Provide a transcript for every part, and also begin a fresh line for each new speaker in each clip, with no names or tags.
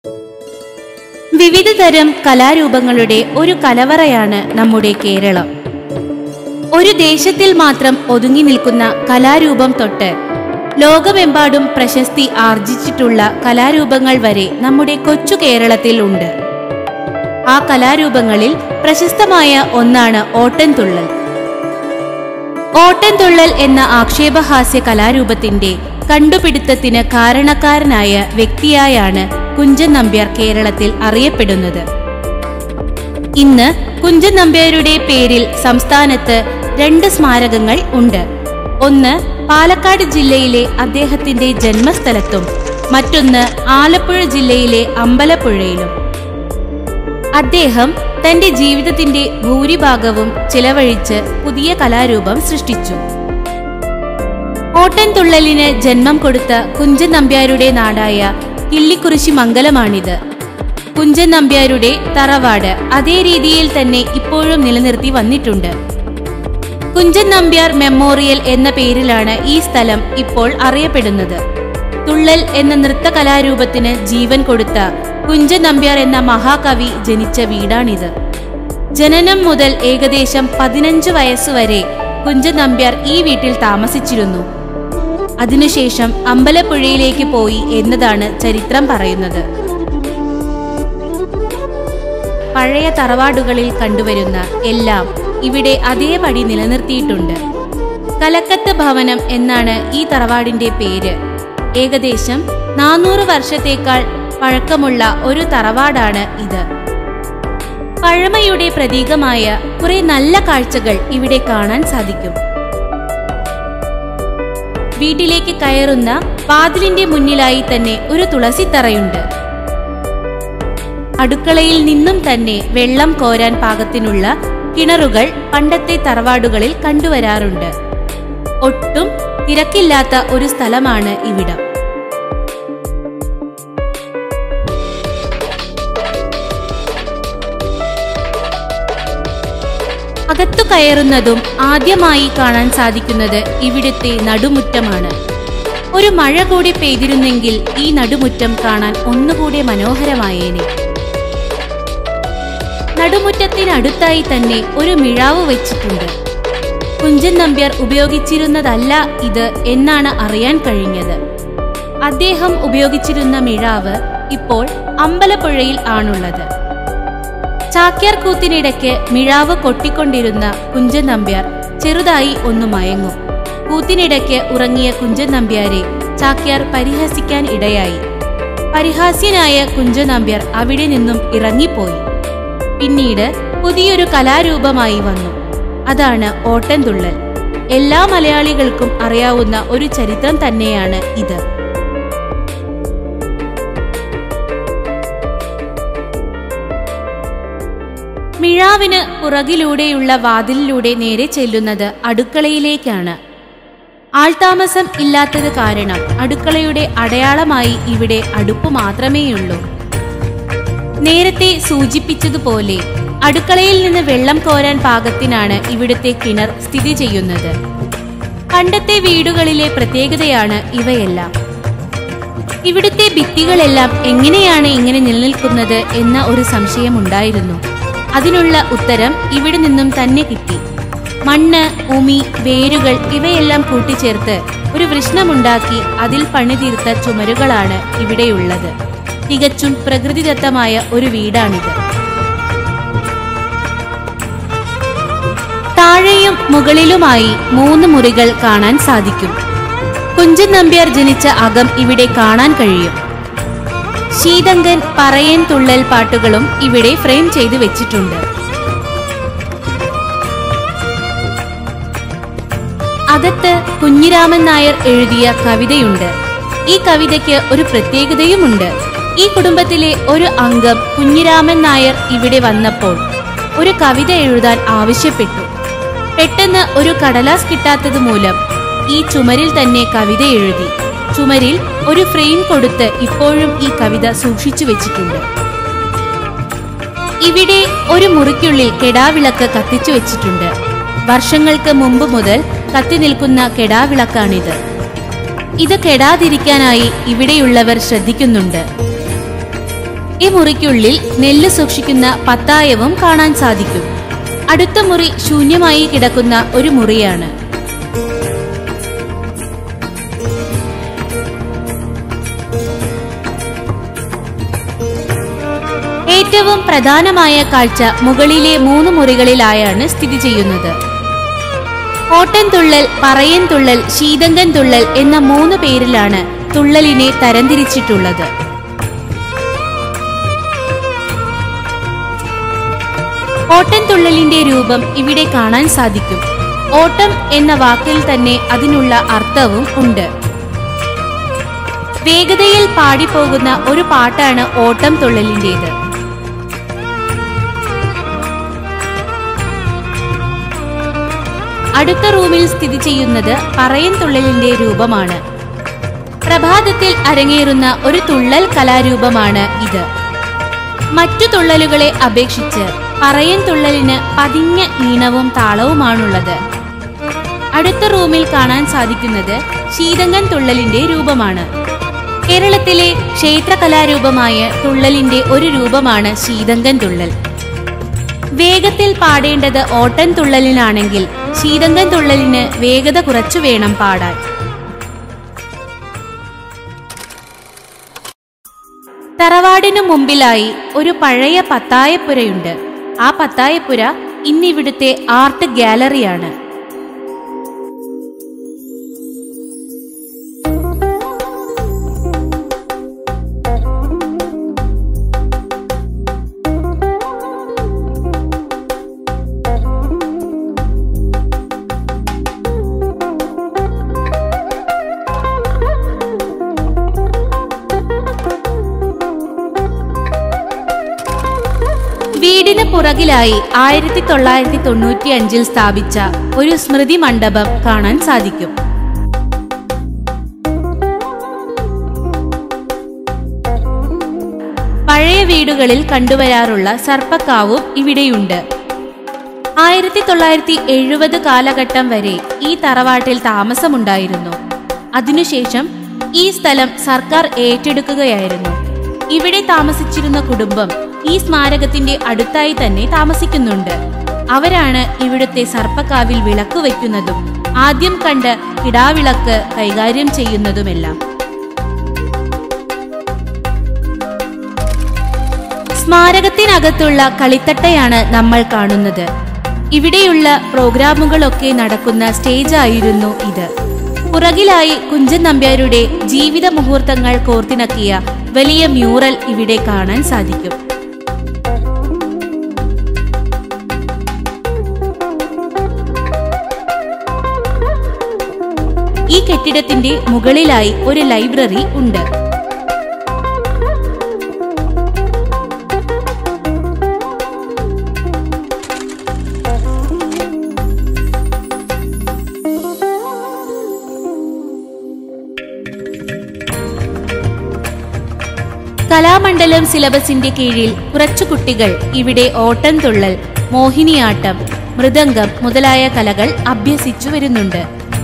വിവിധ തരം കലാരൂപങ്ങളുടെ ഒരു കലവറയാണ് നമ്മുടെ കേരളം ഒരു ദേശത്തിൽ മാത്രം ഒതുങ്ങി നിൽക്കുന്ന കലാരൂപം തൊട്ട് ലോകമെമ്പാടും പ്രശസ്തി ആർജിച്ചിട്ടുള്ള കലാരൂപങ്ങൾ വരെ നമ്മുടെ കൊച്ചു കേരളത്തിൽ ഉണ്ട് ആ കലാരൂപങ്ങളിൽ പ്രശസ്തമായ ഒന്നാണ് ഓട്ടൻതുള്ളൽ ഓട്ടൻതുള്ളൽ എന്ന ആക്ഷേപഹാസ്യ കലാരൂപത്തിന്റെ കണ്ടുപിടുത്തത്തിന് കാരണക്കാരനായ വ്യക്തിയായാണ് കുഞ്ചൻ നമ്പ്യാർ കേരളത്തിൽ അറിയപ്പെടുന്നത് ഇന്ന് കുഞ്ചൻ നമ്പ്യാരുടെ പേരിൽ സംസ്ഥാനത്ത് രണ്ട് സ്മാരകങ്ങൾ ഉണ്ട് ഒന്ന് പാലക്കാട് ജില്ലയിലെ അദ്ദേഹത്തിന്റെ ജന്മസ്ഥലത്തും മറ്റൊന്ന് ആലപ്പുഴ ജില്ലയിലെ അമ്പലപ്പുഴയിലും അദ്ദേഹം തന്റെ ജീവിതത്തിന്റെ ഭൂരിഭാഗവും ചിലവഴിച്ച് പുതിയ കലാരൂപം സൃഷ്ടിച്ചു ഓട്ടൻതുള്ളലിന് ജന്മം കൊടുത്ത കുഞ്ചൻ നമ്പ്യാരുടെ നാടായ കിള്ളിക്കുറിശി മംഗലമാണിത് കുഞ്ചൻ നമ്പ്യാരുടെ തറവാട് അതേ രീതിയിൽ തന്നെ ഇപ്പോഴും നിലനിർത്തി വന്നിട്ടുണ്ട് കുഞ്ചൻ നമ്പ്യാർ മെമ്മോറിയൽ എന്ന പേരിലാണ് ഈ സ്ഥലം ഇപ്പോൾ അറിയപ്പെടുന്നത് തുള്ളൽ എന്ന നൃത്ത കലാരൂപത്തിന് ജീവൻ കൊടുത്ത കുഞ്ചൻ നമ്പ്യാർ എന്ന മഹാകവി ജനിച്ച വീടാണിത് ജനനം മുതൽ ഏകദേശം പതിനഞ്ച് വയസ്സുവരെ കുഞ്ചൻ നമ്പ്യാർ ഈ വീട്ടിൽ താമസിച്ചിരുന്നു അതിനുശേഷം അമ്പലപ്പുഴയിലേക്ക് പോയി എന്നതാണ് ചരിത്രം പറയുന്നത് പഴയ തറവാടുകളിൽ കണ്ടുവരുന്ന എല്ലാം ഇവിടെ അതേപടി നിലനിർത്തിയിട്ടുണ്ട് കലക്കത്ത് ഭവനം എന്നാണ് ഈ തറവാടിന്റെ പേര് ഏകദേശം നാനൂറ് വർഷത്തേക്കാൾ പഴക്കമുള്ള ഒരു തറവാടാണ് ഇത് പഴമയുടെ പ്രതീകമായ കുറെ നല്ല കാഴ്ചകൾ ഇവിടെ കാണാൻ സാധിക്കും വീട്ടിലേക്ക് കയറുന്ന വാതിലിന്റെ മുന്നിലായി തന്നെ ഒരു തുളസിത്തറയുണ്ട് അടുക്കളയിൽ നിന്നും തന്നെ വെള്ളം കോരാൻ പാകത്തിനുള്ള കിണറുകൾ പണ്ടത്തെ തറവാടുകളിൽ കണ്ടുവരാറുണ്ട് ഒട്ടും തിരക്കില്ലാത്ത ഒരു സ്ഥലമാണ് ഇവിടം അകത്തു കയറുന്നതും ആദ്യമായി കാണാൻ സാധിക്കുന്നത് ഇവിടുത്തെ നടുമുറ്റമാണ് ഒരു മഴ കൂടി പെയ്തിരുന്നെങ്കിൽ ഈ നടുമുറ്റം കാണാൻ ഒന്നുകൂടി മനോഹരമായേനെ നടുമുറ്റത്തിനടുത്തായി തന്നെ ഒരു മിഴാവ് വെച്ചിട്ടുണ്ട് കുഞ്ചൻ നമ്പ്യാർ ഉപയോഗിച്ചിരുന്നതല്ല ഇത് എന്നാണ് അറിയാൻ കഴിഞ്ഞത് അദ്ദേഹം ഉപയോഗിച്ചിരുന്ന മിഴാവ് ഇപ്പോൾ അമ്പലപ്പുഴയിൽ ആണുള്ളത് ചാക്യാർ കൂത്തിനിടയ്ക്ക് മിഴാവ് കൊട്ടിക്കൊണ്ടിരുന്ന കുഞ്ചൻ നമ്പ്യാർ ചെറുതായി ഒന്ന് മയങ്ങും കൂത്തിനിടയ്ക്ക് ഉറങ്ങിയ കുഞ്ചൻ നമ്പ്യാരെ ചാക്യാർ പരിഹസിക്കാൻ ഇടയായി പരിഹാസ്യനായ കുഞ്ചൻ നമ്പ്യാർ അവിടെ നിന്നും ഇറങ്ങിപ്പോയി പിന്നീട് പുതിയൊരു കലാരൂപമായി വന്നു അതാണ് ഓട്ടൻതുള്ളൽ എല്ലാ മലയാളികൾക്കും അറിയാവുന്ന ഒരു ചരിത്രം തന്നെയാണ് ഇത് മിഴാവിന് പുറകിലൂടെയുള്ള വാതിലിലൂടെ നേരെ ചെല്ലുന്നത് അടുക്കളയിലേക്കാണ് ആൾതാമസം ഇല്ലാത്തത് കാരണം അടുക്കളയുടെ അടയാളമായി ഇവിടെ അടുപ്പ് മാത്രമേയുള്ളൂ നേരത്തെ സൂചിപ്പിച്ചതുപോലെ അടുക്കളയിൽ നിന്ന് വെള്ളം കോരാൻ പാകത്തിനാണ് ഇവിടുത്തെ കിണർ സ്ഥിതി ചെയ്യുന്നത് പണ്ടത്തെ വീടുകളിലെ പ്രത്യേകതയാണ് ഇവയെല്ലാം ഇവിടുത്തെ ഭിത്തികളെല്ലാം എങ്ങനെയാണ് ഇങ്ങനെ നിലനിൽക്കുന്നത് എന്ന ഒരു സംശയമുണ്ടായിരുന്നു അതിനുള്ള ഉത്തരം ഇവിടെ നിന്നും തന്നെ കിട്ടി മണ്ണ് ഉമി വേരുകൾ ഇവയെല്ലാം കൂട്ടിച്ചേർത്ത് ഒരു വൃഷ്ണമുണ്ടാക്കി അതിൽ പണിതീർത്ത ചുമരുകളാണ് ഇവിടെയുള്ളത് തികച്ചും പ്രകൃതിദത്തമായ ഒരു വീടാണിത് താഴെയും മുകളിലുമായി മൂന്ന് മുറികൾ കാണാൻ സാധിക്കും കുഞ്ചൻ നമ്പ്യാർ ജനിച്ച അകം ഇവിടെ കാണാൻ കഴിയും ശീതങ്കൻ പറയൻ തുള്ളൽ പാട്ടുകളും ഇവിടെ ഫ്രെയിം ചെയ്തു വെച്ചിട്ടുണ്ട് അകത്ത് കുഞ്ഞിരാമൻ നായർ എഴുതിയ കവിതയുണ്ട് ഈ കവിതയ്ക്ക് ഒരു പ്രത്യേകതയുമുണ്ട് ഈ കുടുംബത്തിലെ ഒരു അംഗം കുഞ്ഞിരാമൻ നായർ ഇവിടെ വന്നപ്പോൾ ഒരു കവിത എഴുതാൻ ആവശ്യപ്പെട്ടു പെട്ടെന്ന് ഒരു കടലാസ് കിട്ടാത്തത് മൂലം ഈ ചുമരിൽ തന്നെ കവിത എഴുതി ചുമരിൽ ഒരു ഫ്രെയിം കൊടുത്ത് ഇപ്പോഴും ഈ കവിത സൂക്ഷിച്ചു വെച്ചിട്ടുണ്ട് ഇവിടെ ഒരു മുറിക്കുള്ളിൽ കെടാവിളക്ക് കത്തിച്ചു വെച്ചിട്ടുണ്ട് വർഷങ്ങൾക്ക് മുമ്പ് മുതൽ കത്തി നിൽക്കുന്ന കെടാവിളക്കാണിത് ഇത് കെടാതിരിക്കാനായി ഇവിടെയുള്ളവർ ശ്രദ്ധിക്കുന്നുണ്ട് ഈ മുറിക്കുള്ളിൽ നെല്ല് സൂക്ഷിക്കുന്ന പത്തായവും കാണാൻ സാധിക്കും അടുത്ത മുറി ശൂന്യമായി കിടക്കുന്ന ഒരു മുറിയാണ് ഏറ്റവും പ്രധാനമായ കാഴ്ച മുകളിലെ മൂന്ന് മുറികളിലായാണ് സ്ഥിതി ചെയ്യുന്നത് ഓട്ടൻ തുള്ളൽ പറയൻ തുള്ളൽ ശീതങ്കൻ തുള്ളൽ എന്ന മൂന്ന് പേരിലാണ് തുള്ളലിനെ തരംതിരിച്ചിട്ടുള്ളത് ഓട്ടൻ തുള്ളലിന്റെ രൂപം ഇവിടെ കാണാൻ സാധിക്കും ഓട്ടം എന്ന വാക്കിൽ തന്നെ അതിനുള്ള അർത്ഥവും ഉണ്ട് വേഗതയിൽ പാടിപ്പോകുന്ന ഒരു പാട്ടാണ് ഓട്ടം തുള്ളലിന്റേത് അടുത്ത റൂമിൽ സ്ഥിതി ചെയ്യുന്നത് പറയൻ തുള്ളലിന്റെ രൂപമാണ് പ്രഭാതത്തിൽ അരങ്ങേറുന്ന ഒരു തുള്ളൽ കലാരൂപമാണ് ഇത് മറ്റു തുള്ളലുകളെ അപേക്ഷിച്ച് പറയൻ തുള്ളലിന് പതിഞ്ഞ ഈണവും താളവുമാണുള്ളത് അടുത്ത റൂമിൽ കാണാൻ സാധിക്കുന്നത് ശീതങ്കൻ തുള്ളലിന്റെ രൂപമാണ് കേരളത്തിലെ ക്ഷേത്ര കലാരൂപമായ തുള്ളലിന്റെ ഒരു രൂപമാണ് ശീതങ്കൻ തുള്ളൽ വേഗത്തിൽ പാടേണ്ടത് ഓട്ടൻ തുള്ളലിനാണെങ്കിൽ ശീതങ്കൻ തുള്ളലിന് വേഗത കുറച്ചു വേണം പാടാൻ തറവാടിനു മുമ്പിലായി ഒരു പഴയ പത്തായപ്പുരയുണ്ട് ആ പത്തായപ്പുര ഇന്നിവിടുത്തെ ആർട്ട് ഗാലറിയാണ് വീടിന് പുറകിലായി ആയിരത്തി തൊള്ളായിരത്തി തൊണ്ണൂറ്റി അഞ്ചിൽ സ്ഥാപിച്ച ഒരു സ്മൃതി മണ്ഡപം കാണാൻ സാധിക്കും പഴയ വീടുകളിൽ കണ്ടുവരാറുള്ള സർപ്പക്കാവും ഇവിടെയുണ്ട് ആയിരത്തി തൊള്ളായിരത്തി എഴുപത് കാലഘട്ടം വരെ ഈ തറവാട്ടിൽ താമസമുണ്ടായിരുന്നു അതിനുശേഷം ഈ സ്ഥലം സർക്കാർ ഏറ്റെടുക്കുകയായിരുന്നു ഇവിടെ താമസിച്ചിരുന്ന കുടുംബം ഈ സ്മാരകത്തിന്റെ അടുത്തായി തന്നെ താമസിക്കുന്നുണ്ട് അവരാണ് ഇവിടുത്തെ സർപ്പക്കാവിൽ വിളക്ക് വയ്ക്കുന്നതും ആദ്യം കണ്ട് കിടാവിളക്ക് കൈകാര്യം ചെയ്യുന്നതുമെല്ലാം സ്മാരകത്തിനകത്തുള്ള കളിത്തട്ടയാണ് നമ്മൾ കാണുന്നത് ഇവിടെയുള്ള പ്രോഗ്രാമുകളൊക്കെ നടക്കുന്ന സ്റ്റേജായിരുന്നു ഇത് പുറകിലായി കുഞ്ചൻ നമ്പ്യാരുടെ ജീവിത മുഹൂർത്തങ്ങൾ കോർത്തിണക്കിയ വലിയ മ്യൂറൽ ഇവിടെ കാണാൻ സാധിക്കും ഈ കെട്ടിടത്തിന്റെ മുകളിലായി ഒരു ലൈബ്രറി ഉണ്ട് കലാമണ്ഡലം സിലബസിന്റെ കീഴിൽ കുറച്ചു കുട്ടികൾ ഇവിടെ ഓട്ടൻതുള്ളൽ മോഹിനിയാട്ടം മൃദംഗം മുതലായ കലകൾ അഭ്യസിച്ചു വരുന്നുണ്ട്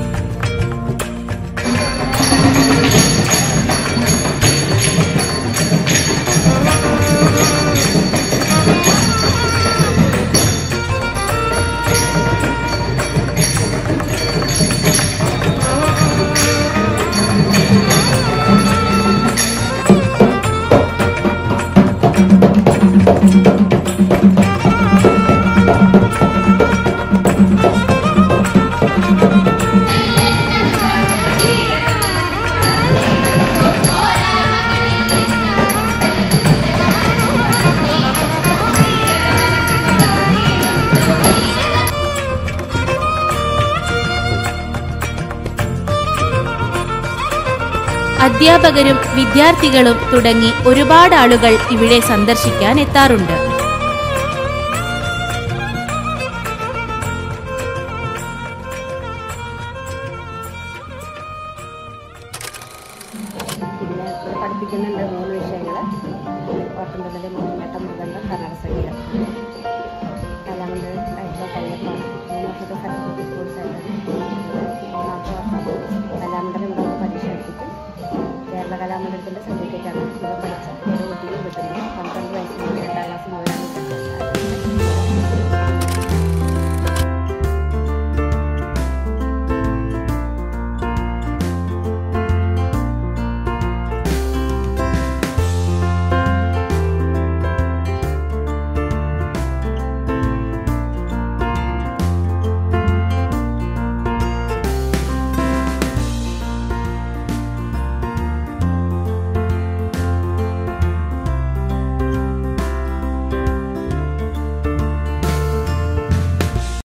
അധ്യാപകരും വിദ്യാർത്ഥികളും തുടങ്ങി ഒരുപാട് ആളുകൾ ഇവിടെ സന്ദർശിക്കാൻ എത്താറുണ്ട്
പിന്നെ പഠിപ്പിക്കുന്നുണ്ട് മൂന്ന് വിഷയങ്ങൾ ഓട്ടംതുള്ളൽ മോഹിനിയാട്ടം മൃദംഗം കർണാടക സംഗീതം കലാമണ്ഡലം ആയിട്ടുള്ള കയ്യപ്പാണ് മൂന്ന് വർഷത്തെ സർട്ടിഫിക്കറ്റ് കോഴ്സായിട്ട് മൂന്നാമത്തെ വർഷം കലാമണ്ഡലം ഇവിടെ പരീക്ഷ എടുത്തിട്ട് കേരള കലാമണ്ഡലത്തിൻ്റെ സർട്ടിഫിക്കറ്റാണ് ഇവിടെ പഠിച്ച